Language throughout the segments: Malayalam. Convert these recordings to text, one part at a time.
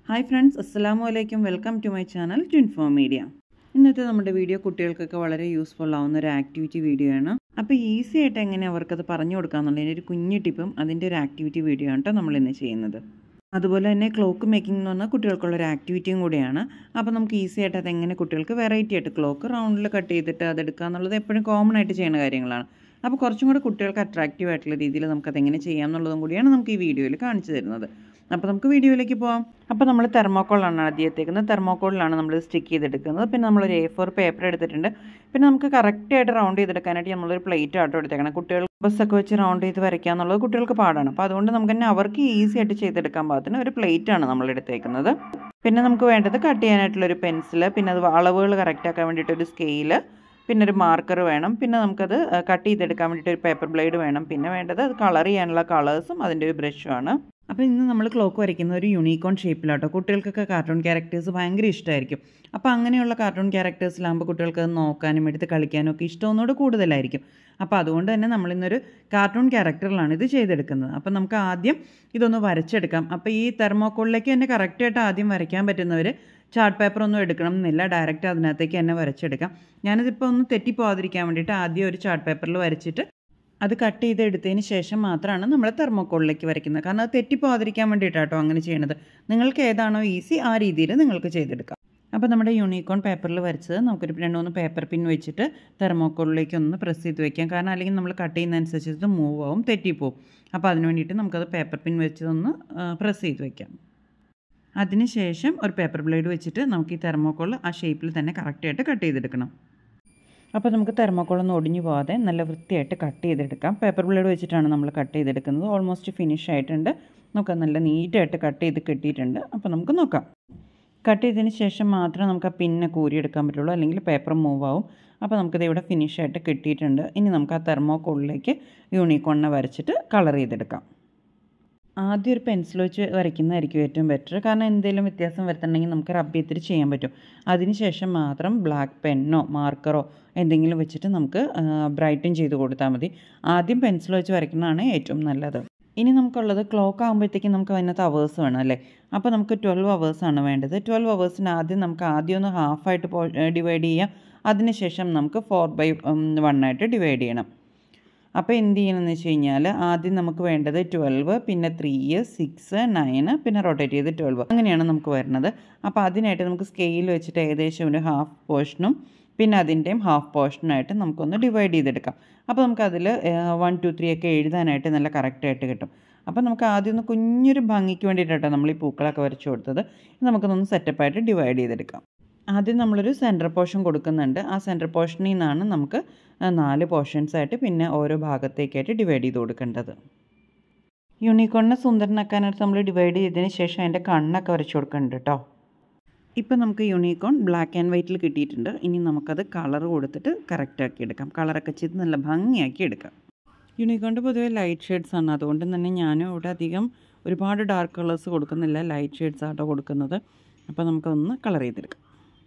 ഹായ് ഫ്രണ്ട്സ് അസ്സലാമു അലൈക്കും welcome to my channel twinform media ഇന്നത്തെ നമ്മുടെ വീഡിയോ കുട്ടികൾക്കൊക്കെ വളരെ യൂസ്ഫുൾ ആവുന്ന ഒരു ആക്ടിവിറ്റി വീഡിയോ ആണ് അപ്പോൾ ഈസി ആയിട്ട് എങ്ങനെ അവർക്കത് പറഞ്ഞു കൊടുക്കാമെന്നുള്ളതിൻ്റെ ഒരു കുഞ്ഞു ടിപ്പും അതിൻ്റെ ഒരു ആക്ടിവിറ്റി വീഡിയോ ആണ് കേട്ടോ നമ്മൾ ഇന്ന് ചെയ്യുന്നത് അതുപോലെ തന്നെ ക്ലോക്ക് മേക്കിംഗ് എന്ന് പറഞ്ഞാൽ കുട്ടികൾക്കുള്ള ഒരു ആക്ടിവിറ്റിയും കൂടിയാണ് അപ്പോൾ നമുക്ക് ഈസി ആയിട്ട് അതെങ്ങനെ കുട്ടികൾക്ക് വെറൈറ്റി ആയിട്ട് ക്ലോക്ക് റൗണ്ടിൽ കട്ട് ചെയ്തിട്ട് അതെടുക്കുക എന്നുള്ളത് എപ്പോഴും കോമൺ ആയിട്ട് ചെയ്യുന്ന കാര്യങ്ങളാണ് അപ്പോൾ കുറച്ചും കൂടെ കുട്ടികൾക്ക് അട്രാക്റ്റീവ് ആയിട്ടുള്ള രീതിയിൽ നമുക്കതെങ്ങനെ ചെയ്യാം എന്നുള്ളതും കൂടിയാണ് നമുക്ക് ഈ വീഡിയോയിൽ കാണിച്ചു തരുന്നത് അപ്പോൾ നമുക്ക് വീഡിയോയിലേക്ക് പോകാം അപ്പോൾ നമ്മൾ തെർമോക്കോളാണ് ആദ്യം എത്തിക്കുന്നത് തെർമോക്കോളിലാണ് നമ്മൾ സ്റ്റിക്ക് ചെയ്തെടുക്കുന്നത് പിന്നെ നമ്മളൊരു എ ഫോർ പേപ്പർ എടുത്തിട്ടുണ്ട് പിന്നെ നമുക്ക് കറക്റ്റായിട്ട് റൗണ്ട് ചെയ്തെടുക്കാനായിട്ട് നമ്മളൊരു പ്ലേറ്റ് ആട്ടോ എടുത്തേക്കണം കുട്ടികൾ ബസ്സൊക്കെ വെച്ച് റൗണ്ട് ചെയ്ത് വരയ്ക്കുക എന്നുള്ളത് കുട്ടികൾക്ക് പാടാണ് അപ്പോൾ അതുകൊണ്ട് നമുക്ക് തന്നെ അവർക്ക് ഈസി ആയിട്ട് ചെയ്തെടുക്കാൻ പാകത്തിന് ഒരു പ്ലേറ്റാണ് നമ്മൾ എടുത്തേക്കുന്നത് പിന്നെ നമുക്ക് വേണ്ടത് കട്ട് ചെയ്യാനായിട്ടുള്ളൊരു പെൻസിൽ പിന്നെ അത് അളവുകൾ കറക്റ്റ് ആക്കാൻ വേണ്ടിയിട്ട് ഒരു സ്കെയില് പിന്നെ ഒരു മാർക്കർ വേണം പിന്നെ നമുക്കത് കട്ട് ചെയ്തെടുക്കാൻ വേണ്ടിയിട്ട് ഒരു പേപ്പർ ബ്ലേഡ് വേണം പിന്നെ വേണ്ടത് അത് കളർ ചെയ്യാനുള്ള കളേഴ്സും അതിൻ്റെ ഒരു ബ്രഷുമാണ് അപ്പോൾ ഇന്ന് നമ്മൾ ക്ലോക്ക് വരയ്ക്കുന്ന ഒരു യൂണിക്കോൺ ഷേപ്പിലാട്ടോ കുട്ടികൾക്കൊക്കെ കാർട്ടൂൺ ക്യാരക്ടേഴ്സ് ഭയങ്കര ഇഷ്ടമായിരിക്കും അപ്പോൾ അങ്ങനെയുള്ള കാർട്ടൂൺ ക്യാരക്ടേഴ്സിലാകുമ്പോൾ കുട്ടികൾക്ക് അത് നോക്കാനും എടുത്ത് കളിക്കാനും ഒക്കെ ഇഷ്ടം ഒന്നുകൂടെ കൂടുതലായിരിക്കും അപ്പോൾ അതുകൊണ്ട് തന്നെ നമ്മളിന്നൊരു കാർട്ടൂൺ ക്യാരക്ടറിലാണ് ഇത് ചെയ്തെടുക്കുന്നത് അപ്പോൾ നമുക്ക് ആദ്യം ഇതൊന്ന് വരച്ചെടുക്കാം അപ്പോൾ ഈ തെർമോക്കോളിലേക്ക് തന്നെ കറക്റ്റായിട്ട് ആദ്യം വരയ്ക്കാൻ പറ്റുന്നവർ ചാർട്ട് പേപ്പർ ഒന്നും എടുക്കണം എന്നില്ല ഡയറക്റ്റ് അതിനകത്തേക്ക് തന്നെ വരച്ചെടുക്കാം ഞാനിതിപ്പോൾ ഒന്ന് തെറ്റിപ്പോകാതിരിക്കാൻ വേണ്ടിയിട്ട് ആദ്യം ഒരു ചാർട്ട് പേപ്പറിൽ വരച്ചിട്ട് അത് കട്ട് ചെയ്ത് എടുത്തതിന് ശേഷം മാത്രമാണ് നമ്മൾ തെർമോക്കോളിലേക്ക് വരയ്ക്കുന്നത് കാരണം അത് തെറ്റിപ്പോകാതിരിക്കാൻ വേണ്ടിയിട്ടാട്ടോ അങ്ങനെ ചെയ്യണത് നിങ്ങൾക്ക് ഏതാണോ ഈസി ആ രീതിയിൽ നിങ്ങൾക്ക് ചെയ്തെടുക്കാം അപ്പോൾ നമ്മുടെ യൂണിക്കോൺ പേപ്പറിൽ വരച്ചത് നമുക്കൊരു രണ്ട് മൂന്ന് പേപ്പർ പിൻ വെച്ചിട്ട് തെർമോക്കോളിലേക്ക് ഒന്ന് പ്രസ് ചെയ്ത് വെക്കാം കാരണം അല്ലെങ്കിൽ നമ്മൾ കട്ട് ചെയ്യുന്നതനുസരിച്ച് ഇത് മൂവ് ആവും തെറ്റിപ്പോവും അപ്പോൾ അതിന് വേണ്ടിയിട്ട് നമുക്കത് പേപ്പർ പിൻ വെച്ചതൊന്ന് പ്രസ് ചെയ്ത് വെക്കാം അതിനുശേഷം ഒരു പേപ്പർ ബ്ലേഡ് വെച്ചിട്ട് നമുക്ക് ഈ തെർമോക്കോൾ ആ ഷേപ്പിൽ തന്നെ കറക്റ്റായിട്ട് കട്ട് ചെയ്തെടുക്കണം അപ്പോൾ നമുക്ക് തെർമോക്കോളൊന്നും ഒടിഞ്ഞു പോകാതെ നല്ല വൃത്തിയായിട്ട് കട്ട് ചെയ്തെടുക്കാം പേപ്പർ ബ്ലേഡ് വെച്ചിട്ടാണ് നമ്മൾ കട്ട് ചെയ്തെടുക്കുന്നത് ഓൾമോസ്റ്റ് ഫിനിഷ് ആയിട്ടുണ്ട് നമുക്ക് നല്ല നീറ്റായിട്ട് കട്ട് ചെയ്ത് കിട്ടിയിട്ടുണ്ട് അപ്പോൾ നമുക്ക് നോക്കാം കട്ട് ചെയ്തതിന് ശേഷം മാത്രമേ നമുക്ക് ആ പിന്നെ കൂരിയെടുക്കാൻ പറ്റുള്ളൂ അല്ലെങ്കിൽ പേപ്പർ മൂവ് ആവും അപ്പോൾ നമുക്കിത് ഇവിടെ ഫിനിഷ് ആയിട്ട് കിട്ടിയിട്ടുണ്ട് ഇനി നമുക്ക് ആ തെർമോക്കോളിലേക്ക് യൂണിക്കോണിനെ വരച്ചിട്ട് കളർ ചെയ്തെടുക്കാം ആദ്യം ഒരു പെൻസിൽ വെച്ച് വരയ്ക്കുന്നതായിരിക്കും ഏറ്റവും ബെറ്റർ കാരണം എന്തെങ്കിലും വ്യത്യാസം വരുത്തണമെങ്കിൽ നമുക്ക് റബ്ബ് ചെയ്തിട്ട് ചെയ്യാൻ പറ്റും അതിനുശേഷം മാത്രം ബ്ലാക്ക് പെന്നോ മാർക്കറോ എന്തെങ്കിലും വെച്ചിട്ട് നമുക്ക് ബ്രൈറ്റൻ ചെയ്ത് കൊടുത്താൽ മതി ആദ്യം പെൻസിൽ വെച്ച് വരയ്ക്കുന്നതാണ് ഏറ്റവും നല്ലത് ഇനി നമുക്കുള്ളത് ക്ലോക്ക് ആകുമ്പോഴത്തേക്കും നമുക്ക് അതിനകത്ത് അവേഴ്സ് വേണം അല്ലേ അപ്പോൾ നമുക്ക് ട്വൽവ് അവേഴ്സാണ് വേണ്ടത് ട്വൽവ് അവേഴ്സിന് ആദ്യം നമുക്ക് ആദ്യം ഒന്ന് ഹാഫായിട്ട് ഡിവൈഡ് ചെയ്യാം അതിനുശേഷം നമുക്ക് ഫോർ ബൈ വൺ ആയിട്ട് ഡിവൈഡ് ചെയ്യണം അപ്പോൾ എന്ത് ചെയ്യണമെന്ന് വെച്ച് കഴിഞ്ഞാൽ ആദ്യം നമുക്ക് വേണ്ടത് ട്വൽവ് പിന്നെ ത്രീ സിക്സ് നയൻ പിന്നെ റൊട്ടേറ്റ് ചെയ്ത് ട്വൽവ് അങ്ങനെയാണ് നമുക്ക് വരുന്നത് അപ്പോൾ അതിനായിട്ട് നമുക്ക് സ്കെയിൽ വെച്ചിട്ട് ഏകദേശം ഒരു ഹാഫ് പോർഷനും പിന്നെ അതിൻ്റെയും ഹാഫ് പോർഷനായിട്ട് നമുക്കൊന്ന് ഡിവൈഡ് ചെയ്തെടുക്കാം അപ്പോൾ നമുക്കതിൽ വൺ ടു ത്രീ ഒക്കെ എഴുതാനായിട്ട് നല്ല കറക്റ്റായിട്ട് കിട്ടും അപ്പോൾ നമുക്ക് ആദ്യം ഒന്ന് കുഞ്ഞൊരു ഭംഗിക്ക് വേണ്ടിയിട്ടാണ് നമ്മൾ ഈ പൂക്കളൊക്കെ വരച്ചു കൊടുത്തത് നമുക്കൊന്ന് സെറ്റപ്പായിട്ട് ഡിവൈഡ് ചെയ്തെടുക്കാം ആദ്യം നമ്മളൊരു സെൻറ്റർ പോർഷൻ കൊടുക്കുന്നുണ്ട് ആ സെൻറ്റർ പോർഷനിൽ നിന്നാണ് നമുക്ക് നാല് പോർഷൻസ് ആയിട്ട് പിന്നെ ഓരോ ഭാഗത്തേക്കായിട്ട് ഡിവൈഡ് ചെയ്ത് കൊടുക്കേണ്ടത് യൂണിക്കോണിനെ സുന്ദരനാക്കാനായിട്ട് നമ്മൾ ഡിവൈഡ് ചെയ്തതിന് ശേഷം അതിൻ്റെ കണ്ണൊക്കെ വരച്ചു കൊടുക്കുന്നുണ്ട് കേട്ടോ ഇപ്പം നമുക്ക് യൂണിക്കോൺ ബ്ലാക്ക് ആൻഡ് വൈറ്റിൽ കിട്ടിയിട്ടുണ്ട് ഇനി നമുക്കത് കളർ കൊടുത്തിട്ട് കറക്റ്റാക്കി എടുക്കാം കളറൊക്കെ ചെയ്ത് നല്ല ഭംഗിയാക്കി എടുക്കാം യൂണിക്കോണിൻ്റെ പൊതുവേ ലൈറ്റ് ഷെയ്ഡ്സ് ആണ് അതുകൊണ്ട് തന്നെ ഞാനും ഇവിടെ അധികം ഒരുപാട് ഡാർക്ക് കളേഴ്സ് കൊടുക്കുന്നില്ല ലൈറ്റ് ഷെയ്ഡ്സ് ആട്ടോ കൊടുക്കുന്നത് അപ്പോൾ നമുക്കൊന്ന് കളർ ചെയ്തെടുക്കാം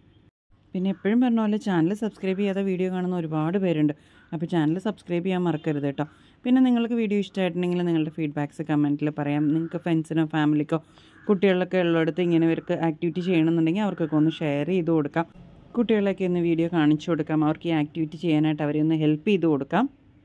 പിന്നെ എപ്പോഴും പറഞ്ഞ പോലെ ചാനൽ സബ്സ്ക്രൈബ് ചെയ്യാതെ വീഡിയോ കാണുന്ന ഒരുപാട് പേരുണ്ട് അപ്പോൾ ചാനൽ സബ്സ്ക്രൈബ് ചെയ്യാൻ മറക്കരുത് കേട്ടോ പിന്നെ നിങ്ങൾക്ക് വീഡിയോ ഇഷ്ടമായിട്ടുണ്ടെങ്കിൽ നിങ്ങളുടെ ഫീഡ്ബാക്ക്സ് കമൻറ്റിൽ പറയാം നിങ്ങൾക്ക് ഫ്രണ്ട്സിനോ ഫാമിലിക്കോ കുട്ടികളൊക്കെ ഉള്ളിടത്ത് ഇങ്ങനെ ഇവർക്ക് ആക്ടിവിറ്റി ചെയ്യണമെന്നുണ്ടെങ്കിൽ അവർക്കൊക്കെ ഒന്ന് ഷെയർ ചെയ്ത് കൊടുക്കാം കുട്ടികളൊക്കെ ഒന്ന് വീഡിയോ കാണിച്ചു കൊടുക്കാം അവർക്ക് ഈ ആക്ടിവിറ്റി ചെയ്യാനായിട്ട് അവരെ ഒന്ന് ഹെൽപ്പ് ചെയ്ത് കൊടുക്കാം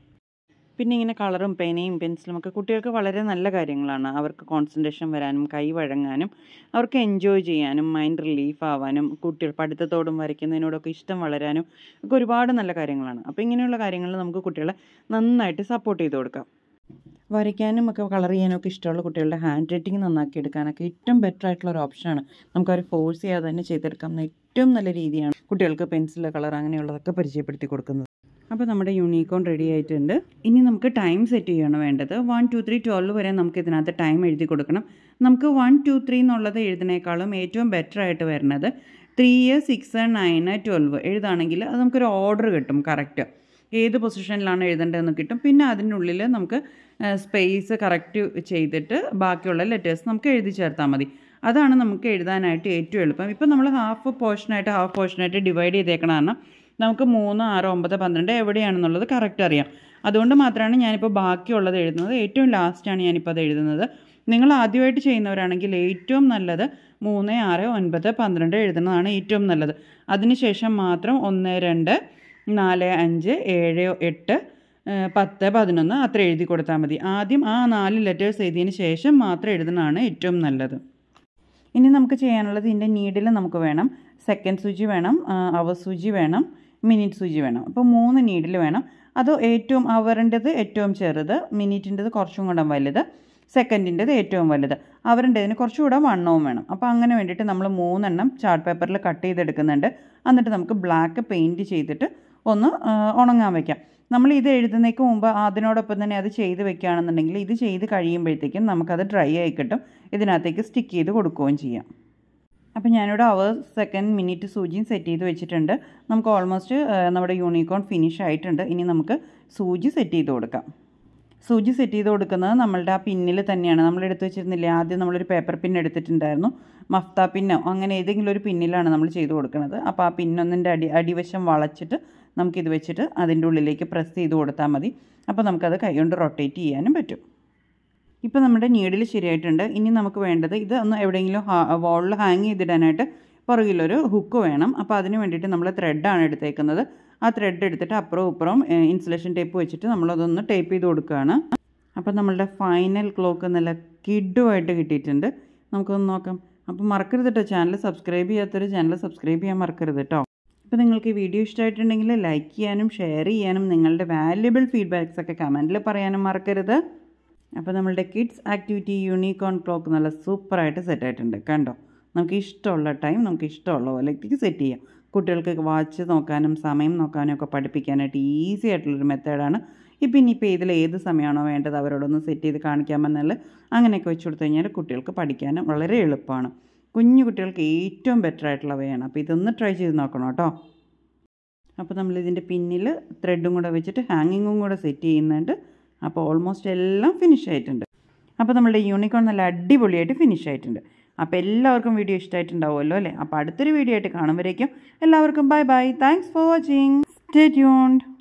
പിന്നെ ഇങ്ങനെ കളറും പേനയും പെൻസിലും ഒക്കെ കുട്ടികൾക്ക് വളരെ നല്ല കാര്യങ്ങളാണ് അവർക്ക് കോൺസെൻട്രേഷൻ വരാനും കൈ വഴങ്ങാനും അവർക്ക് എൻജോയ് ചെയ്യാനും മൈൻഡ് റിലീഫ് ആവാനും കുട്ടികൾ പഠിത്തത്തോടും വരയ്ക്കുന്നതിനോടൊക്കെ ഇഷ്ടം വളരാനും ഒക്കെ ഒരുപാട് നല്ല കാര്യങ്ങളാണ് അപ്പോൾ ഇങ്ങനെയുള്ള കാര്യങ്ങൾ നമുക്ക് കുട്ടികളെ നന്നായിട്ട് സപ്പോർട്ട് ചെയ്ത് കൊടുക്കാം വരയ്ക്കാനും ഒക്കെ കളർ ചെയ്യാനും ഒക്കെ ഇഷ്ടമുള്ള കുട്ടികളുടെ ഹാൻഡ് റൈറ്റിംഗ് നന്നാക്കി എടുക്കാനൊക്കെ ഏറ്റവും ബെറ്റർ ആയിട്ടുള്ള ഒരു ഓപ്ഷനാണ് നമുക്ക് അവർ ഫോഴ്സ് ചെയ്യാതെ തന്നെ ചെയ്തെടുക്കാവുന്ന ഏറ്റവും നല്ല രീതിയാണ് കുട്ടികൾക്ക് പെൻസിൽ കളർ അങ്ങനെയുള്ളതൊക്കെ പരിചയപ്പെടുത്തി കൊടുക്കുന്നത് അപ്പോൾ നമ്മുടെ യൂണിക്കോൺ റെഡി ആയിട്ടുണ്ട് ഇനി നമുക്ക് ടൈം സെറ്റ് ചെയ്യണം വേണ്ടത് വൺ ടു ത്രീ ട്വൽവ് വരെ നമുക്ക് ഇതിനകത്ത് ടൈം എഴുതി കൊടുക്കണം നമുക്ക് വൺ ടു ത്രീ എന്നുള്ളത് എഴുതുന്നേക്കാളും ഏറ്റവും ബെറ്റർ ആയിട്ട് വരുന്നത് ത്രീ സിക്സ് നയൻ ട്വൽവ് എഴുതാണെങ്കിൽ അത് നമുക്കൊരു ഓർഡർ കിട്ടും കറക്റ്റ് ഏത് പൊസിഷനിലാണ് എഴുതേണ്ടതെന്ന് കിട്ടും പിന്നെ അതിനുള്ളിൽ നമുക്ക് സ്പേസ് കറക്റ്റ് ചെയ്തിട്ട് ബാക്കിയുള്ള ലെറ്റേഴ്സ് നമുക്ക് എഴുതി ചേർത്താൽ മതി അതാണ് നമുക്ക് എഴുതാനായിട്ട് ഏറ്റവും എളുപ്പം ഇപ്പം നമ്മൾ ഹാഫ് പോർഷനായിട്ട് ഹാഫ് പോർഷനായിട്ട് ഡിവൈഡ് ചെയ്തേക്കണ കാരണം നമുക്ക് മൂന്ന് ആറ് ഒമ്പത് പന്ത്രണ്ട് എവിടെയാണെന്നുള്ളത് കറക്റ്റ് അറിയാം അതുകൊണ്ട് മാത്രമാണ് ഞാനിപ്പോൾ ബാക്കിയുള്ളത് എഴുതുന്നത് ഏറ്റവും ലാസ്റ്റാണ് ഞാനിപ്പോൾ അത് എഴുതുന്നത് നിങ്ങൾ ആദ്യമായിട്ട് ചെയ്യുന്നവരാണെങ്കിൽ ഏറ്റവും നല്ലത് മൂന്ന് ആറ് ഒൻപത് പന്ത്രണ്ട് എഴുതുന്നതാണ് ഏറ്റവും നല്ലത് അതിനുശേഷം മാത്രം ഒന്ന് രണ്ട് നാല് അഞ്ച് ഏഴ് എട്ട് ഏഹ് പത്ത് പതിനൊന്ന് അത്ര എഴുതി കൊടുത്താൽ മതി ആദ്യം ആ നാല് ലെറ്റേഴ്സ് എഴുതിയതിന് ശേഷം മാത്രം എഴുതുന്നതാണ് ഏറ്റവും നല്ലത് ഇനി നമുക്ക് ചെയ്യാനുള്ളത് ഇതിൻ്റെ നീഡിൽ നമുക്ക് വേണം സെക്കൻഡ് സൂചി വേണം അവർ സൂചി വേണം മിനിറ്റ് സൂചി വേണം അപ്പോൾ മൂന്ന് നീഡിൽ വേണം അത് ഏറ്റവും അവറിൻ്റെത് ഏറ്റവും ചെറുത് മിനിറ്റിൻ്റെത് കുറച്ചും കൂടെ വലുത് സെക്കൻഡിൻ്റെത് ഏറ്റവും വലുത് അവരുടേതിന് കുറച്ചുകൂടെ വണ്ണവും വേണം അപ്പോൾ അങ്ങനെ വേണ്ടിയിട്ട് നമ്മൾ മൂന്നെണ്ണം ചാർട്ട് പേപ്പറിൽ കട്ട് ചെയ്തെടുക്കുന്നുണ്ട് എന്നിട്ട് നമുക്ക് ബ്ലാക്ക് പെയിൻറ്റ് ചെയ്തിട്ട് ഒന്ന് ആ, ഉണങ്ങാൻ വയ്ക്കാം നമ്മൾ ഇത് എഴുതുന്നതിന് മുമ്പ് അതിനോടൊപ്പം തന്നെ അത് ചെയ്ത് വെക്കുകയാണെന്നുണ്ടെങ്കിൽ ഇത് ചെയ്ത് കഴിയുമ്പോഴത്തേക്കും നമുക്കത് ഡ്രൈ ആയി കിട്ടും ഇതിനകത്തേക്ക് സ്റ്റിക്ക് ചെയ്ത് കൊടുക്കുകയും ചെയ്യാം അപ്പോൾ ഞാനിവിടെ അവർ സെക്കൻഡ് മിനിറ്റ് സൂചിയും സെറ്റ് ചെയ്ത് വെച്ചിട്ടുണ്ട് നമുക്ക് ഓൾമോസ്റ്റ് നമ്മുടെ യൂണിക്കോൺ ഫിനിഷ് ആയിട്ടുണ്ട് ഇനി നമുക്ക് സൂചി സെറ്റ് ചെയ്ത് കൊടുക്കാം സൂചി സെറ്റ് ചെയ്ത് കൊടുക്കുന്നത് നമ്മളുടെ ആ പിന്നിൽ തന്നെയാണ് നമ്മൾ എടുത്ത് വെച്ചിരുന്നില്ലേ ആദ്യം നമ്മളൊരു പേപ്പർ പിൻ എടുത്തിട്ടുണ്ടായിരുന്നു മഫ്ത പിന്നോ അങ്ങനെ ഏതെങ്കിലും ഒരു പിന്നിലാണ് നമ്മൾ ചെയ്ത് കൊടുക്കുന്നത് അപ്പോൾ ആ പിന്നൊന്നിൻ്റെ അടി അടിവശം വളച്ചിട്ട് നമുക്കിത് വെച്ചിട്ട് അതിൻ്റെ ഉള്ളിലേക്ക് പ്രസ് ചെയ്ത് കൊടുത്താൽ മതി അപ്പോൾ നമുക്കത് കൈകൊണ്ട് റൊട്ടേറ്റ് ചെയ്യാനും പറ്റും ഇപ്പോൾ നമ്മുടെ നീഡിൽ ശരിയായിട്ടുണ്ട് ഇനി നമുക്ക് വേണ്ടത് ഇത് ഒന്ന് എവിടെയെങ്കിലും വാളിൽ ഹാങ് ചെയ്തിടാനായിട്ട് പുറകിലൊരു ഹുക്ക് വേണം അപ്പോൾ അതിന് വേണ്ടിയിട്ട് നമ്മൾ ത്രെഡാണ് എടുത്തേക്കുന്നത് ആ ത്രെഡ് എടുത്തിട്ട് അപ്പുറവും ഇപ്പുറവും ഇൻസുലേഷൻ ടേപ്പ് വെച്ചിട്ട് നമ്മളതൊന്ന് ടേപ്പ് ചെയ്ത് കൊടുക്കുകയാണ് അപ്പോൾ നമ്മളുടെ ഫൈനൽ ക്ലോക്ക് നല്ല കിഡുമായിട്ട് കിട്ടിയിട്ടുണ്ട് നമുക്കൊന്ന് നോക്കാം അപ്പോൾ മറക്കരുത് കേട്ടോ ചാനൽ സബ്സ്ക്രൈബ് ചെയ്യാത്തൊരു ചാനൽ സബ്സ്ക്രൈബ് ചെയ്യാൻ മറക്കരുത് കേട്ടോ അപ്പോൾ നിങ്ങൾക്ക് ഈ വീഡിയോ ഇഷ്ടമായിട്ടുണ്ടെങ്കിൽ ലൈക്ക് ചെയ്യാനും ഷെയർ ചെയ്യാനും നിങ്ങളുടെ വാല്യുബിൾ ഫീഡ്ബാക്സ് ഒക്കെ കമൻറ്റിൽ പറയാനും മറക്കരുത് അപ്പോൾ നമ്മളുടെ കിഡ്സ് ആക്ടിവിറ്റി യൂണിക്കോൺ ക്ലോക്ക് നല്ല സൂപ്പറായിട്ട് സെറ്റ് ആയിട്ടുണ്ട് കണ്ടോ നമുക്ക് ഇഷ്ടമുള്ള ടൈം നമുക്ക് ഇഷ്ടമുള്ള പോലെയൊക്കെ സെറ്റ് ചെയ്യാം കുട്ടികൾക്ക് വാച്ച് നോക്കാനും സമയം നോക്കാനും ഒക്കെ പഠിപ്പിക്കാനായിട്ട് ഈസി ആയിട്ടുള്ളൊരു മെത്തേഡാണ് ഇപ്പം ഇനിയിപ്പോൾ ഇതിൽ ഏത് സമയമാണോ വേണ്ടത് അവരോടൊന്ന് സെറ്റ് ചെയ്ത് കാണിക്കാമെന്നാൽ അങ്ങനെയൊക്കെ വെച്ച് കൊടുത്തു കഴിഞ്ഞാൽ കുട്ടികൾക്ക് പഠിക്കാനും വളരെ എളുപ്പമാണ് കുഞ്ഞു കുട്ടികൾക്ക് ഏറ്റവും ബെറ്റർ ആയിട്ടുള്ളവയാണ് അപ്പോൾ ഇതൊന്ന് ട്രൈ ചെയ്ത് നോക്കണം കേട്ടോ അപ്പോൾ നമ്മൾ ഇതിൻ്റെ പിന്നിൽ ത്രെഡും കൂടെ വെച്ചിട്ട് ഹാങ്ങിങ്ങും കൂടെ സെറ്റ് ചെയ്യുന്നുണ്ട് അപ്പോൾ ഓൾമോസ്റ്റ് എല്ലാം ഫിനിഷ് ആയിട്ടുണ്ട് അപ്പോൾ നമ്മളുടെ യൂണിക്കോൺ നല്ല അടിപൊളിയായിട്ട് ഫിനിഷ് ആയിട്ടുണ്ട് അപ്പോൾ എല്ലാവർക്കും വീഡിയോ ഇഷ്ടമായിട്ടുണ്ടാവുമല്ലോ അല്ലേ അപ്പോൾ അടുത്തൊരു വീഡിയോ ആയിട്ട് കാണുമ്പോഴേക്കും എല്ലാവർക്കും bye bye thanks for watching stay tuned